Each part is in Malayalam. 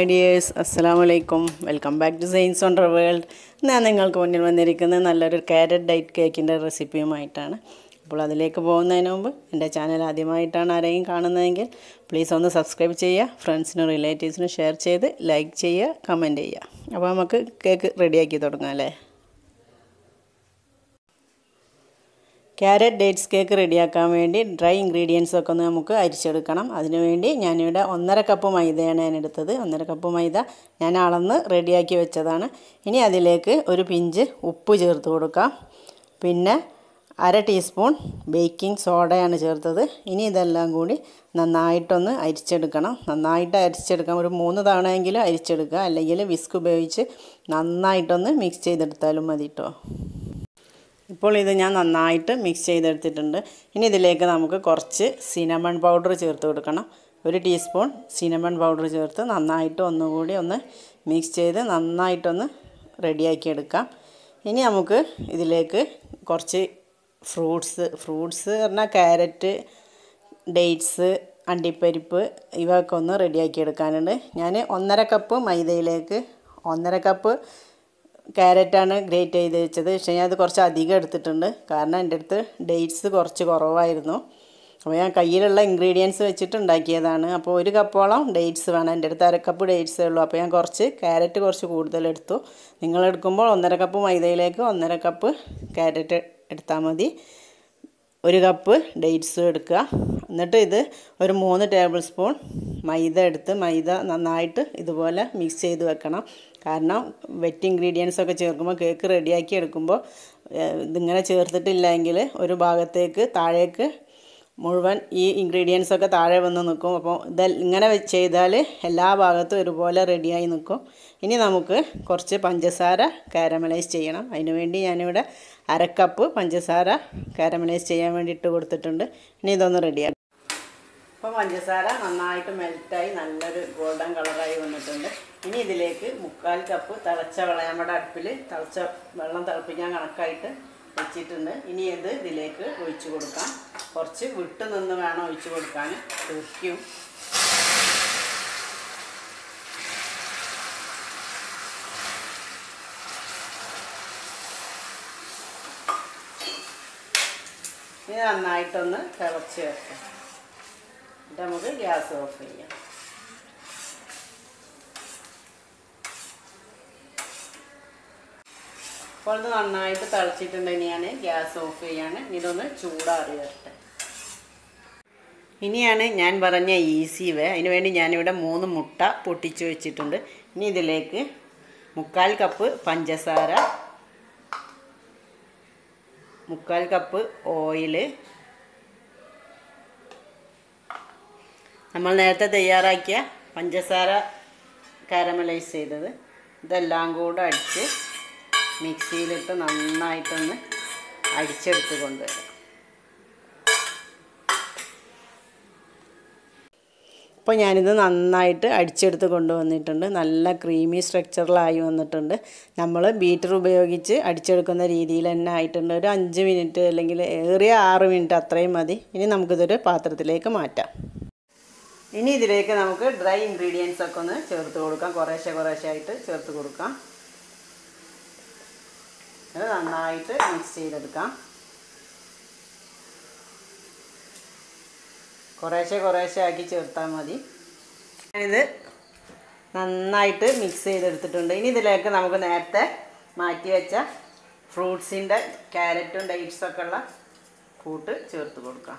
ഹായ് ഡിയേഴ്സ് അസ്സലാം വലൈക്കും welcome back to science wonder world ഞാൻ നിങ്ങൾക്ക് മുന്നിൽ വന്നിരിക്കുന്നത് നല്ലൊരു കാരറ്റ് ഡൈറ്റ് കേക്കിൻ്റെ റെസിപ്പിയുമായിട്ടാണ് അപ്പോൾ അതിലേക്ക് പോകുന്നതിന് മുമ്പ് എൻ്റെ ചാനൽ ആദ്യമായിട്ടാണ് ആരെങ്കിലും കാണുന്നതെങ്കിൽ പ്ലീസ് ഒന്ന് സബ്സ്ക്രൈബ് ചെയ്യുക ഫ്രണ്ട്സിനും റിലേറ്റീവ്സിനും ഷെയർ ചെയ്ത് ലൈക്ക് ചെയ്യുക കമൻറ്റ് ചെയ്യുക അപ്പോൾ നമുക്ക് കേക്ക് റെഡിയാക്കി തുടങ്ങാം അല്ലേ ക്യാരറ്റ് ഡേറ്റ്സ് കേക്ക് റെഡിയാക്കാൻ വേണ്ടി ഡ്രൈ ഇൻഗ്രീഡിയൻസ് ഒക്കെ ഒന്ന് നമുക്ക് അരിച്ചെടുക്കണം അതിനുവേണ്ടി ഞാനിവിടെ ഒന്നര കപ്പ് മൈദയാണ് ഞാൻ എടുത്തത് ഒന്നര കപ്പ് മൈദ ഞാൻ അളന്ന് റെഡിയാക്കി വെച്ചതാണ് ഇനി അതിലേക്ക് ഒരു പിഞ്ച് ഉപ്പ് ചേർത്ത് കൊടുക്കാം പിന്നെ അര ടീസ്പൂൺ ബേക്കിംഗ് സോഡയാണ് ചേർത്തത് ഇനി ഇതെല്ലാം കൂടി നന്നായിട്ടൊന്ന് അരിച്ചെടുക്കണം നന്നായിട്ട് അരിച്ചെടുക്കാം ഒരു മൂന്ന് തവണയെങ്കിലും അരിച്ചെടുക്കുക അല്ലെങ്കിൽ വിസ്ക് ഉപയോഗിച്ച് നന്നായിട്ടൊന്ന് മിക്സ് ചെയ്തെടുത്താലും മതി കേട്ടോ ഇപ്പോൾ ഇത് ഞാൻ നന്നായിട്ട് മിക്സ് ചെയ്തെടുത്തിട്ടുണ്ട് ഇനി ഇതിലേക്ക് നമുക്ക് കുറച്ച് സിനമൺ പൗഡർ ചേർത്ത് കൊടുക്കണം ഒരു ടീസ്പൂൺ സിനമൺ പൗഡർ ചേർത്ത് നന്നായിട്ട് ഒന്നുകൂടി ഒന്ന് മിക്സ് ചെയ്ത് നന്നായിട്ടൊന്ന് റെഡിയാക്കി എടുക്കാം ഇനി നമുക്ക് ഇതിലേക്ക് കുറച്ച് ഫ്രൂട്ട്സ് ഫ്രൂട്ട്സ് പറഞ്ഞാൽ ക്യാരറ്റ് ഡേറ്റ്സ് അണ്ടിപ്പരിപ്പ് ഇവയൊക്കെ ഒന്ന് റെഡിയാക്കി എടുക്കാനുണ്ട് ഞാൻ ഒന്നര കപ്പ് മൈദയിലേക്ക് ഒന്നര കപ്പ് ക്യാരറ്റാണ് ഗ്രേറ്റ് ചെയ്ത് വെച്ചത് പക്ഷേ ഞാൻ അത് കുറച്ച് അധികം എടുത്തിട്ടുണ്ട് കാരണം എൻ്റെ അടുത്ത് ഡേറ്റ്സ് കുറച്ച് കുറവായിരുന്നു അപ്പോൾ ഞാൻ കയ്യിലുള്ള ഇൻഗ്രീഡിയൻസ് വെച്ചിട്ട് ഉണ്ടാക്കിയതാണ് അപ്പോൾ ഒരു കപ്പോളം ഡേറ്റ്സ് വേണം എൻ്റെ അടുത്ത് അര കപ്പ് ഡേറ്റ്സേ ഉള്ളൂ അപ്പോൾ ഞാൻ കുറച്ച് ക്യാരറ്റ് കുറച്ച് കൂടുതൽ എടുത്തു നിങ്ങൾ എടുക്കുമ്പോൾ ഒന്നര കപ്പ് മൈദയിലേക്ക് ഒന്നര കപ്പ് ക്യാരറ്റ് എടുത്താൽ മതി ഒരു കപ്പ് ഡേറ്റ്സും എടുക്കുക എന്നിട്ട് ഇത് ഒരു മൂന്ന് ടേബിൾ സ്പൂൺ മൈദ എടുത്ത് മൈദ നന്നായിട്ട് ഇതുപോലെ മിക്സ് ചെയ്ത് വെക്കണം കാരണം വെറ്റ് ഇൻഗ്രീഡിയൻസ് ഒക്കെ ചേർക്കുമ്പോൾ കേക്ക് റെഡിയാക്കി എടുക്കുമ്പോൾ ഇതിങ്ങനെ ചേർത്തിട്ടില്ലെങ്കിൽ ഒരു ഭാഗത്തേക്ക് താഴേക്ക് മുഴുവൻ ഈ ഇൻഗ്രീഡിയൻസ് ഒക്കെ താഴെ വന്ന് നിൽക്കും അപ്പോൾ ഇത് ഇങ്ങനെ ചെയ്താൽ എല്ലാ ഭാഗത്തും ഒരുപോലെ റെഡിയായി നിൽക്കും ഇനി നമുക്ക് കുറച്ച് പഞ്ചസാര കാരമലൈസ് ചെയ്യണം അതിന് വേണ്ടി ഞാനിവിടെ അരക്കപ്പ് പഞ്ചസാര കാരമലൈസ് ചെയ്യാൻ വേണ്ടി ഇട്ട് കൊടുത്തിട്ടുണ്ട് ഇനി ഇതൊന്ന് റെഡിയാക്കാം അപ്പോൾ പഞ്ചസാര നന്നായിട്ട് മെൽറ്റായി നല്ലൊരു ഗോൾഡൻ കളറായി വന്നിട്ടുണ്ട് ഇനി ഇതിലേക്ക് മുക്കാൽ കപ്പ് തിളച്ച വെള്ളം നമ്മുടെ അടുപ്പിൽ തിളച്ച വെള്ളം തിളപ്പിക്കാൻ കണക്കായിട്ട് വെച്ചിട്ടുണ്ട് ഇനി ഇത് ഇതിലേക്ക് ഒഴിച്ചു കൊടുക്കാം കുറച്ച് വിട്ട് നിന്ന് വേണം ഒഴിച്ചു കൊടുക്കാൻ തെറിക്കും ഇത് നന്നായിട്ടൊന്ന് തിളച്ച് വെക്കാം എന്നിട്ട് നമുക്ക് ഗ്യാസ് ഓഫ് ചെയ്യാം അപ്പോൾ ഇത് നന്നായിട്ട് തിളച്ചിട്ടുണ്ട് ഞാൻ ഗ്യാസ് ഓഫ് ചെയ്യാണ് ഇതൊന്ന് ചൂടാറി വരട്ടെ ഇനിയാണ് ഞാൻ പറഞ്ഞ ഈസി വേ അതിന് വേണ്ടി ഞാനിവിടെ മൂന്ന് മുട്ട പൊട്ടിച്ച് വെച്ചിട്ടുണ്ട് ഇനി ഇതിലേക്ക് മുക്കാൽ കപ്പ് പഞ്ചസാര മുക്കാൽ കപ്പ് ഓയില് നമ്മൾ നേരത്തെ തയ്യാറാക്കിയ പഞ്ചസാര കാരമലൈസ് ചെയ്തത് ഇതെല്ലാം കൂടെ അടിച്ച് മിക്സിയിലിട്ട് നന്നായിട്ടൊന്ന് അടിച്ചെടുത്ത് കൊണ്ടുവരാം അപ്പോൾ ഞാനിത് നന്നായിട്ട് അടിച്ചെടുത്ത് കൊണ്ടുവന്നിട്ടുണ്ട് നല്ല ക്രീമി സ്ട്രക്ചറിലായി വന്നിട്ടുണ്ട് നമ്മൾ ബീറ്റർ ഉപയോഗിച്ച് അടിച്ചെടുക്കുന്ന രീതിയിൽ തന്നെ ആയിട്ടുണ്ട് ഒരു അഞ്ച് മിനിറ്റ് അല്ലെങ്കിൽ ഏറിയ ആറ് മിനിറ്റ് അത്രയും മതി ഇനി നമുക്കിതൊരു പാത്രത്തിലേക്ക് മാറ്റാം ഇനി ഇതിലേക്ക് നമുക്ക് ഡ്രൈ ഇൻഗ്രീഡിയൻസ് ഒക്കെ ഒന്ന് ചേർത്ത് കൊടുക്കാം കുറേശ്ശെ കുറേശ്ശെ ആയിട്ട് ചേർത്ത് കൊടുക്കാം അത് നന്നായിട്ട് മിക്സ് ചെയ്തെടുക്കാം കുറേശ്ശെ കുറേശ്ശെ ആക്കി ചേർത്താൽ മതി ഇത് നന്നായിട്ട് മിക്സ് ചെയ്തെടുത്തിട്ടുണ്ട് ഇനി ഇതിലേക്ക് നമുക്ക് നേരത്തെ മാറ്റി വെച്ച ഫ്രൂട്ട്സിൻ്റെ ക്യാരറ്റും ഡേറ്റ്സൊക്കെ ഉള്ള കൂട്ട് ചേർത്ത് കൊടുക്കാം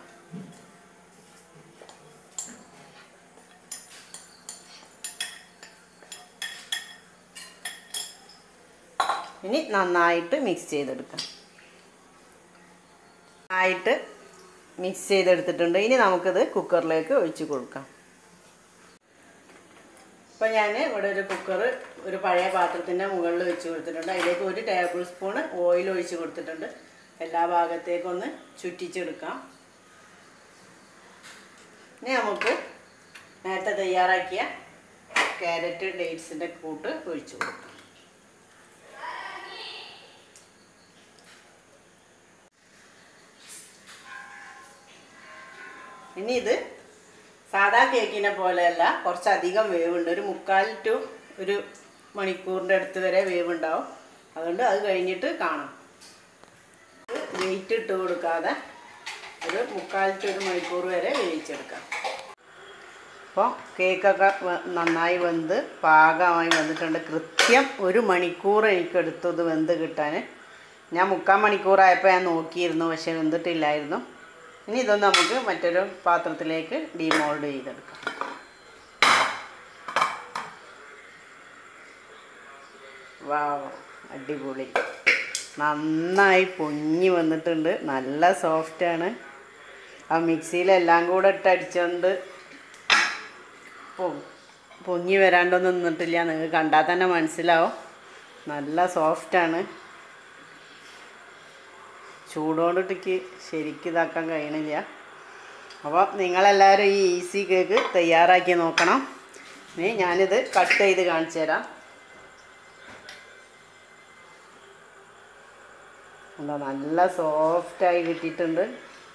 ഇനി നന്നായിട്ട് മിക്സ് ചെയ്തെടുക്കാം നന്നായിട്ട് മിക്സ് ചെയ്തെടുത്തിട്ടുണ്ട് ഇനി നമുക്കിത് കുക്കറിലേക്ക് ഒഴിച്ച് കൊടുക്കാം ഇപ്പം ഞാൻ ഇവിടെ ഒരു കുക്കർ ഒരു പഴയ പാത്രത്തിൻ്റെ മുകളിൽ വെച്ച് കൊടുത്തിട്ടുണ്ട് അതിലേക്ക് ഒരു ടേബിൾ സ്പൂൺ ഓയിൽ ഒഴിച്ച് കൊടുത്തിട്ടുണ്ട് എല്ലാ ഭാഗത്തേക്കും ഒന്ന് ചുറ്റിച്ചെടുക്കാം ഇനി നമുക്ക് നേരത്തെ തയ്യാറാക്കിയ ക്യാരറ്റ് ഡേറ്റ്സിൻ്റെ കൂട്ട് ഒഴിച്ച് കൊടുക്കാം ഇനി ഇത് സാധാ കേക്കിനെ പോലെയല്ല കുറച്ചധികം വേവുണ്ട് ഒരു മുക്കാൽ ടു ഒരു മണിക്കൂറിൻ്റെ അടുത്ത് വരെ വേവുണ്ടാവും അതുകൊണ്ട് അത് കഴിഞ്ഞിട്ട് കാണാം വെയിറ്റ് ഇട്ട് കൊടുക്കാതെ ഒരു മുക്കാൽ ടു ഒരു മണിക്കൂർ വരെ വേവിച്ചെടുക്കാം അപ്പോൾ കേക്കൊക്കെ വ- നന്നായി വെന്ത് പാകമായി വന്നിട്ടുണ്ട് കൃത്യം ഒരു മണിക്കൂർ എനിക്ക് എടുത്തത് വെന്ത് കിട്ടാൻ ഞാൻ മുക്കാൽ മണിക്കൂറായപ്പോൾ ഞാൻ നോക്കിയിരുന്നു പക്ഷേ വെന്തിട്ടില്ലായിരുന്നു ഇനി ഇതൊന്ന് നമുക്ക് മറ്റൊരു പാത്രത്തിലേക്ക് ഡീമോൾഡ് ചെയ്തെടുക്കാം വാവ് അടിപൊളി നന്നായി പൊങ്ങി വന്നിട്ടുണ്ട് നല്ല സോഫ്റ്റാണ് ആ മിക്സിയിലെല്ലാം കൂടെ ഇട്ട് അടിച്ചുകൊണ്ട് പൊ- പൊങ്ങി വരാണ്ടൊന്നും നിന്നിട്ടില്ല നിങ്ങൾക്ക് കണ്ടാൽ തന്നെ മനസ്സിലാവും നല്ല സോഫ്റ്റാണ് ചൂടോണ്ടിട്ടേക്ക് ശരിക്കും ഇതാക്കാൻ കഴിയണില്ല അപ്പോൾ നിങ്ങളെല്ലാവരും ഈ ഈസി കേക്ക് തയ്യാറാക്കി നോക്കണം ഇനി ഞാനിത് കട്ട് ചെയ്ത് കാണിച്ചു തരാം എന്താ നല്ല സോഫ്റ്റായി കിട്ടിയിട്ടുണ്ട്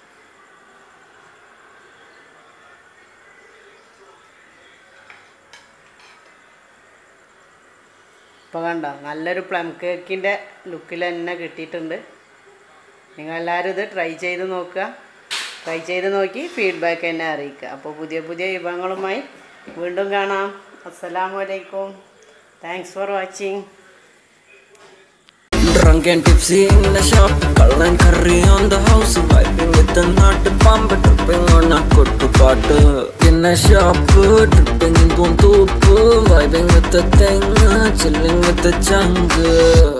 ഇപ്പോൾ കണ്ടോ നല്ലൊരു പ്ലം കേക്കിൻ്റെ ലുക്കിൽ തന്നെ കിട്ടിയിട്ടുണ്ട് നിങ്ങളെല്ലാവരും ഇത് ട്രൈ ചെയ്ത് നോക്കുക ട്രൈ ചെയ്ത് നോക്കി ഫീഡ്ബാക്ക് എന്നെ അറിയിക്കുക അപ്പോൾ പുതിയ പുതിയ വിഭവങ്ങളുമായി വീണ്ടും കാണാം അസ്സലാമു അലൈക്കും thanks for watching Drunk and tipsy in the shop, Carl and curry on the house, vibing with the nut pump, tripping on a kuttu paatu. In a shop, tripping in Puntupu, vibing with the thing, chilling with the jungle.